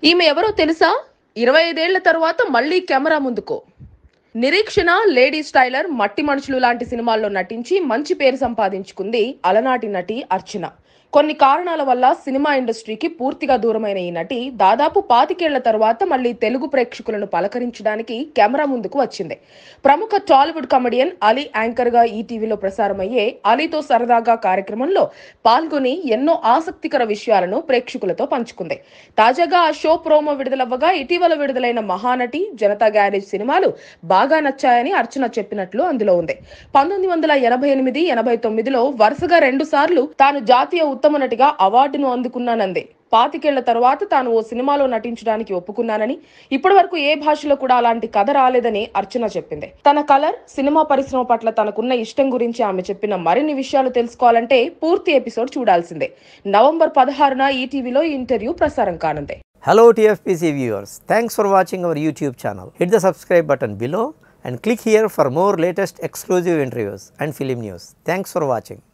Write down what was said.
ఈమె ఎవరో తెలుసా ఇరవై ఐదేళ్ల తరువాత మళ్ళీ కెమెరా ముందుకో నిరీక్షణ లేడీ స్టైలర్ మట్టి మనుషులు లాంటి సినిమాల్లో నటించి మంచి పేరు సంపాదించుకుంది అలనాటి నటి అర్చన కొన్ని కారణాల వల్ల సినిమా ఇండస్ట్రీకి పూర్తిగా దూరమైన ఈ నటి దాదాపు పాతికేళ్ల తరువాత మళ్ళీ తెలుగు ప్రేక్షకులను పలకరించడానికి కెమెరా ముందుకు వచ్చింది ప్రముఖ టాలీవుడ్ కమెడియన్ అలీ యాంకర్ గా ఈ టీవీలో ప్రసారమయ్యే అలీతో సరదాగా కార్యక్రమంలో పాల్గొని ఎన్నో ఆసక్తికర విషయాలను ప్రేక్షకులతో పంచుకుంది తాజాగా ఆ షో ప్రోమో విడుదలవ్వగా ఇటీవల విడుదలైన మహానటి జనతా గ్యారేజ్ సినిమాలు బాగా నచ్చాయని అర్చన చెప్పినట్లు అందులో ఉంది పంతొమ్మిది వందల ఎనభై ఎనిమిది ఎనభై తొమ్మిదిలో వరుసగా రెండు సార్లు తాను జాతీయ ఉత్తమ నటిగా అవార్డును అందుకున్నానంది పాతికేళ్ల తరువాత తాను ఓ సినిమాలో నటించడానికి ఒప్పుకున్నానని ఇప్పటి వరకు ఏ భాషలో కూడా అలాంటి కథ రాలేదని అర్చన చెప్పింది తన కలర్ సినిమా పరిశ్రమ పట్ల తనకున్న ఇష్టం గురించి ఆమె చెప్పిన మరిన్ని విషయాలు తెలుసుకోవాలంటే పూర్తి ఎపిసోడ్ చూడాల్సిందే నవంబర్ పదహారున ఈ టీవీలో ఈ ఇంటర్వ్యూ ప్రసారం కానుంది Hello TFPC viewers, thanks for watching our YouTube channel. Hit the subscribe button below and click here for more latest exclusive interviews and film news. Thanks for watching.